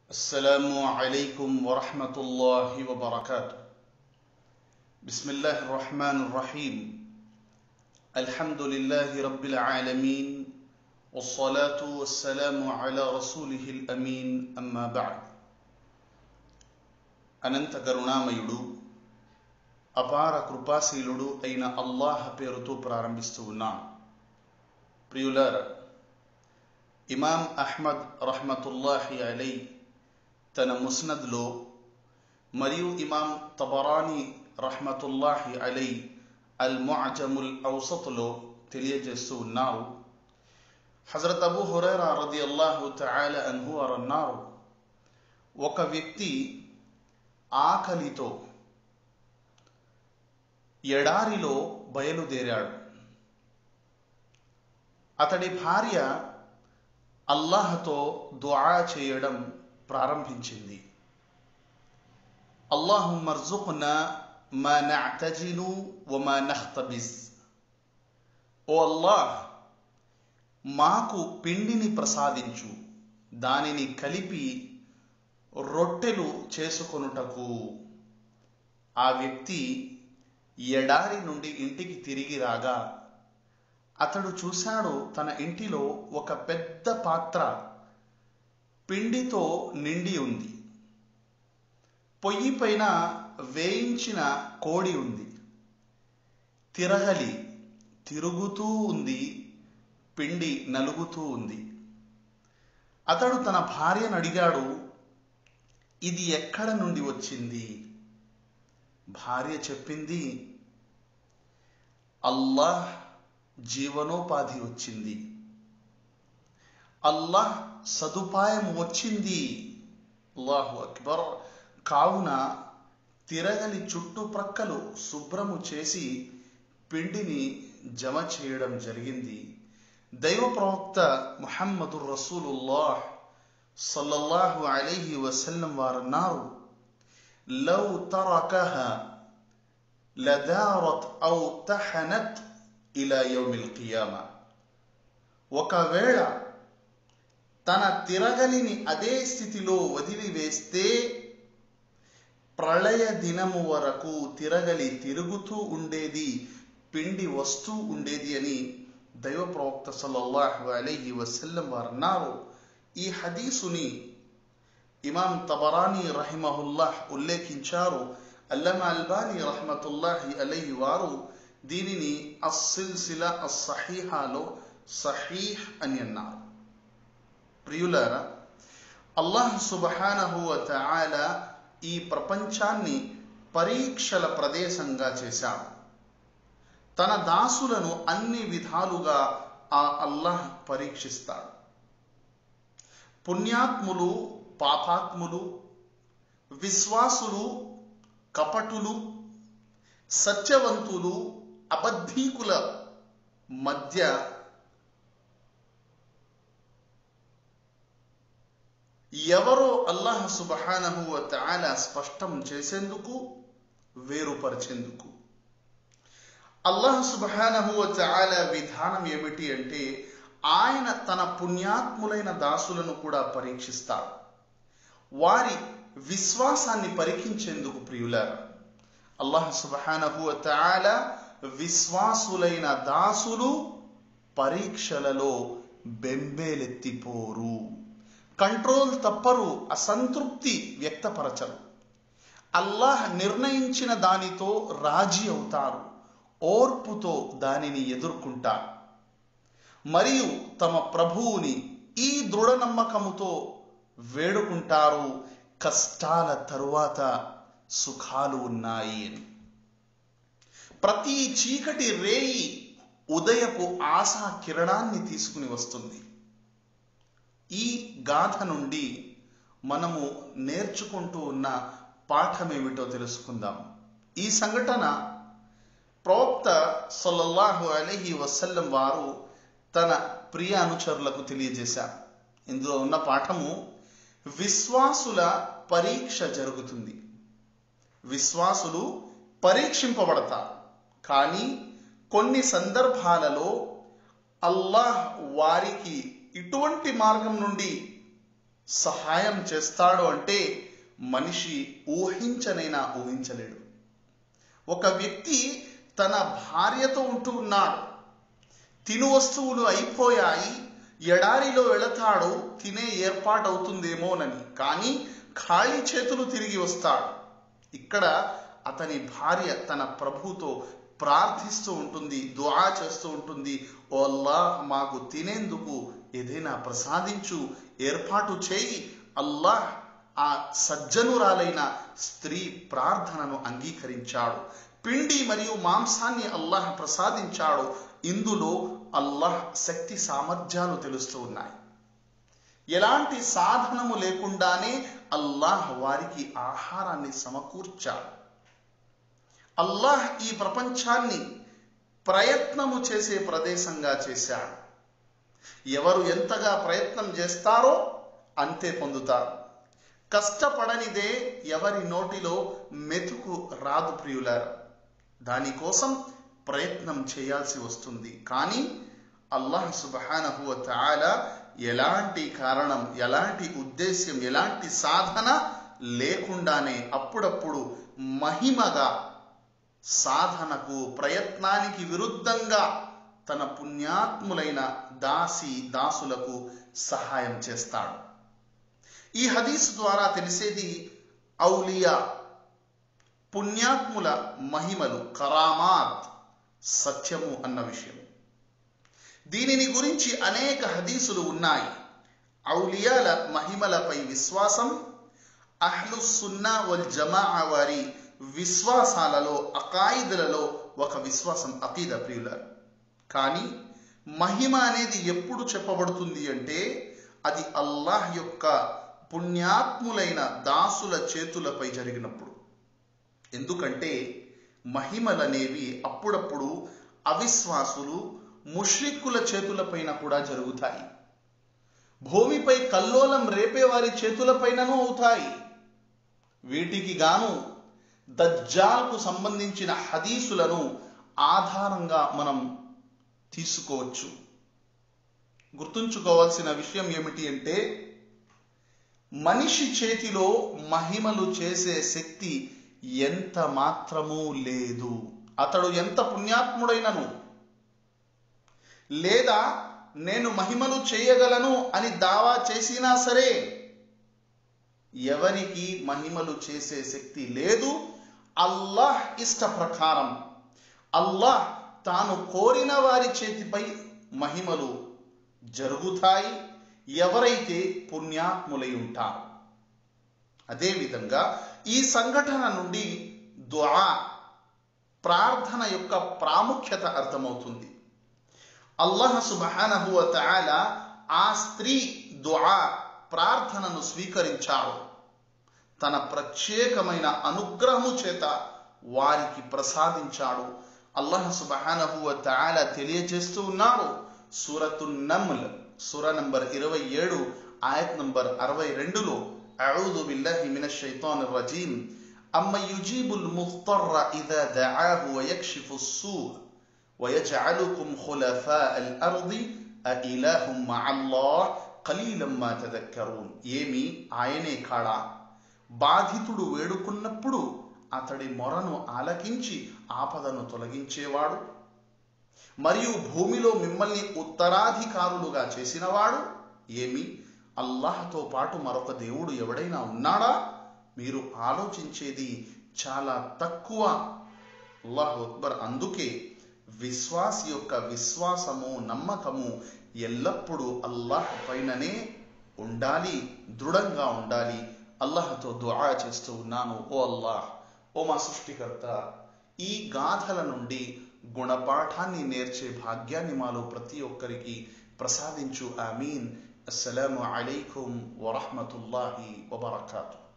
السلام عليكم ورحمة الله وبركاته بسم الله الرحمن الرحيم الحمد لله رب العالمين والصلاة والسلام على رسوله الأمين أما بعد అనంత కరుణామయుడు అపార కృపాశీలుడు అయిన అల్లాహ్ పేరుతో ప్రారంభిస్తూ ఉన్నాను ప్రియులారా ఇమాం అహ్మద్ రహ్మతుల్లాహి అలై తన ముస్నద్లో మరియు ఇమాం తబరాని రహ్మతుల్లాహి అలై అల్ ముఅజముల్ ఔసత్లో తెలియజేస్తూ ఉన్నారు హజరత్ అబూ హురైరా రది అల్లాహు తఆల అన్హు వారు అన్నారు ఒక వ్యక్తి ఆకలితో ఎడారిలో బయలుదేరాడు అతడి భార్య అల్లాహతో దుఆ చేయడం ప్రారంభించింది అల్లాహు మర్జుకున మా నఅతజిను వమా నఖ్తబిస్ ఓ అల్లాహ్ మాకు పిండిని ప్రసాదించు దానిని కలిపి రొట్టెలు చేసుకొనుటకు ఆ వ్యక్తి ఎడారి నుండి ఇంటికి తిరిగి రాగా అతడు చూశాడు తన ఇంటిలో ఒక పెద్ద పాత్ర పిండితో నిండి ఉంది పొయ్యి పైన వేయించిన కోడి ఉంది తిరగలి తిరుగుతూ ఉంది పిండి నలుగుతూ ఉంది అతడు తన భార్యను అడిగాడు ఇది ఎక్కడ నుండి వచ్చింది భార్య చెప్పింది అల్లాహ్ జీవనోపాధి వచ్చింది అల్లాహ్ సదుపాయం వచ్చింది అల్లాహు అక్బర్ కావున తిరగలి చుట్టుప్రక్కలు శుభ్రము చేసి పిండిని జమ చేయడం జరిగింది దైవ ప్రవక్త ముహమ్మదు రసూలుల్లాహ్ సల్లల్లాహు అలైహి వసల్లం వారన్నారు లౌ తరకహ లదారత్ ఔ తహనత్ ఇలా యౌమిల్ కియామ ఒకవేళ తన తిరగలిని అదే స్థితిలో వదిలివేస్తే ప్రళయ దినము వరకు తిరగలి తిరుగుతూ ఉండేది పిండి వస్తూ ఉండేది అని దైవ ప్రవక్త సల్లల్లాహు అలైహి వసల్లం వారు అన్నారు ఈ హదీసుని ఇమాం తబరాని రహిమహుల్లాహ్ ఉల్లేఖించారు అల్లమ అల్బాని రహమతుల్లాహి అలైహి వారు దీనిని అస్సిల్సిల అస్సహీహాలో సహీహ్ అని అన్నారు ప్రియులారా అల్లాహ్ సుబహానహు తఆల ఈ ప్రపంచాన్ని పరీక్షల ప్రదేశంగా చేశాడు తన దాసులను అన్ని విధాలుగా ఆ అల్లాహ్ పరీక్షిస్తాడు పుణ్యాత్ములు పాపాత్ములు విశ్వాసులు కపటులు సత్యవంతులు అబద్ధీకుల మధ్య ఎవరో అల్లాహ్ సుబహానహు తాల స్పష్టం చేసేందుకు వేరుపరిచేందుకు అల్లాహ్ సుబహానహు తాల విధానం ఏమిటి అంటే ఆయన తన పుణ్యాత్ములైన దాసులను కూడా పరీక్షిస్తాడు వారి విశ్వాసాన్ని పరీక్షించేందుకు ప్రియులారా అల్లాహ్ సుబహానహు తాల విశ్వాసులైన దాసులు పరీక్షలలో బెంబేలెత్తిపోరు కంట్రోల్ తప్పరు అసంతృప్తి వ్యక్తపరచరు అల్లాహ్ నిర్ణయించిన దానితో రాజీ అవుతారు ఓర్పుతో దానిని ఎదుర్కొంటారు మరియు తమ ప్రభువుని ఈ దృఢ నమ్మకముతో వేడుకుంటారు కష్టాల తరువాత సుఖాలు ఉన్నాయి అని ప్రతి చీకటి రేయి ఉదయపు ఆశా కిరణాన్ని తీసుకుని వస్తుంది ఈ గాథ నుండి మనము నేర్చుకుంటూ ఉన్న పాఠమేమిటో తెలుసుకుందాం ఈ సంఘటన ప్రవక్త సల్లల్లాహు అలహి వసల్లం వారు తన ప్రియ అనుచరులకు తెలియజేశారు ఇందులో ఉన్న పాఠము విశ్వాసుల పరీక్ష జరుగుతుంది విశ్వాసులు పరీక్షింపబడతారు కానీ కొన్ని సందర్భాలలో అల్లాహ్ వారికి ఇటువంటి మార్గం నుండి సహాయం చేస్తాడు అంటే మనిషి ఊహించనైనా ఊహించలేడు ఒక వ్యక్తి తన భార్యతో ఉంటూ ఉన్నాడు తిను వస్తువులు అయిపోయాయి ఎడారిలో వెళతాడు తినే ఏర్పాటు అవుతుందేమోనని కానీ ఖాళీ చేతులు తిరిగి వస్తాడు ఇక్కడ అతని భార్య తన ప్రభుతో ప్రార్థిస్తూ ఉంటుంది దుఆ చేస్తూ ఉంటుంది ఓ అల్లాహ్ మాకు తినేందుకు ఏదైనా ప్రసాదించు ఏర్పాటు చేయి అల్లాహ్ ఆ సజ్జనురాలైన స్త్రీ ప్రార్థనను అంగీకరించాడు పిండి మరియు మాంసాన్ని అల్లాహ్ ప్రసాదించాడు ఇందులో అల్లాహ్ శక్తి సామర్థ్యాలు తెలుస్తూ ఉన్నాయి ఎలాంటి సాధనము లేకుండానే అల్లాహ్ వారికి ఆహారాన్ని సమకూర్చాడు అల్లాహ్ ఈ ప్రపంచాన్ని ప్రయత్నము చేసే ప్రదేశంగా చేశాడు ఎవరు ఎంతగా ప్రయత్నం చేస్తారో అంతే పొందుతారు కష్టపడనిదే ఎవరి నోటిలో మెతుకు రాదు ప్రియులారు దానికోసం ప్రయత్నం చేయాల్సి వస్తుంది కానీ అల్లాహ్ సుబహానహు తాలా ఎలాంటి కారణం ఎలాంటి ఉద్దేశ్యం ఎలాంటి సాధన లేకుండానే అప్పుడప్పుడు మహిమగా సాధనకు ప్రయత్నానికి విరుద్ధంగా తన పుణ్యాత్ములైన దాసి దాసులకు సహాయం చేస్తాడు ఈ హదీస్ ద్వారా తెలిసేది ఔలియా పుణ్యాత్ముల మహిమలు కరామాత్ సత్యము అన్న విషయం దీనిని గురించి అనేక హదీసులు ఉన్నాయి ఔలియాల మహిమలపై విశ్వాసం అహ్లు సున్నా వల్ జమా వారి విశ్వాసాలలో అకాయిదులలో ఒక విశ్వాసం అకీద ప్రియుల కానీ మహిమ అనేది ఎప్పుడు చెప్పబడుతుంది అంటే అది అల్లాహ్ యొక్క పుణ్యాత్ములైన దాసుల చేతులపై జరిగినప్పుడు ఎందుకంటే మహిమలనేవి అప్పుడప్పుడు అవిశ్వాసులు ముష్రిక్కుల చేతులపైన కూడా జరుగుతాయి భూమిపై కల్లోలం రేపే వారి చేతులపైనను అవుతాయి వీటికి గాను దజ్జాల్కు సంబంధించిన హదీసులను ఆధారంగా మనం తీసుకోవచ్చు గుర్తుంచుకోవాల్సిన విషయం ఏమిటి అంటే మనిషి చేతిలో మహిమలు చేసే శక్తి ఎంత మాత్రమూ లేదు అతడు ఎంత పుణ్యాత్ముడైనను లేదా నేను మహిమలు చేయగలను అని దావా చేసినా సరే ఎవరికి మహిమలు చేసే శక్తి లేదు అల్లాహ్ ఇష్ట ప్రకారం అల్లాహ్ తాను కోరిన వారి చేతిపై మహిమలు జరుగుతాయి ఎవరైతే పుణ్యాత్ములై ఉంటారు అదేవిధంగా ఈ సంఘటన నుండి దుఆ ప్రార్థన యొక్క ప్రాముఖ్యత అర్థమవుతుంది అల్లాహ్ సుబహానహు తఆల ఆ స్త్రీ దుఆ ప్రార్థనను స్వీకరించాడు తన ప్రత్యేకమైన అనుగ్రహము చేత వారికి ప్రసాదించాడు అల్లాహ్ సుబహానహు తఆల తెలియజేస్తూ ఉన్నాడు సూరతు నమ్ల్ సూర నంబర్ ఇరవై ఏడు ఆయత్ నంబర్ అరవై రెండులో అఊదు బిల్లాహి మినష్ షైతానిర్ రజీం అమ్మ యుజీబుల్ ముఫ్తర్ర ఇదా దఆహు వయక్షిఫు స్సూ ويجعلكم خلفاء الأرض أإله مع الله قليلا ما تذكرون ఏమి ఆయనే కాడా బాధితుడు వేడుకున్నప్పుడు అతడి మొరను ఆలకించి ఆపదను తొలగించేవాడు మరియు భూమిలో మిమ్మల్ని ఉత్తరాధికారులుగా చేసినవాడు ఏమి అల్లాహ్తో పాటు మరొక దేవుడు ఎవడైనా ఉన్నాడా మీరు ఆలోచించేది చాలా తక్కువ అల్లాహ్ అక్బర్ అందుకే విశ్వాసి యొక్క విశ్వాసము నమ్మకము ఎల్లప్పుడూ అల్లాహ్ పైననే ఉండాలి దృఢంగా ఉండాలి అల్లాహ్తో దుఆ చేస్తూ ఉన్నాను ఓ అల్లాహ్ ఓ మా సృష్టికర్త ఈ గాథల నుండి గుణపాఠాన్ని నేర్చే భాగ్యాన్ని మాలో ప్రతి ఒక్కరికి ప్రసాదించు ఆమీన్ అస్సలాము అలైకుం వరహమతుల్లాహి వబర్కాతు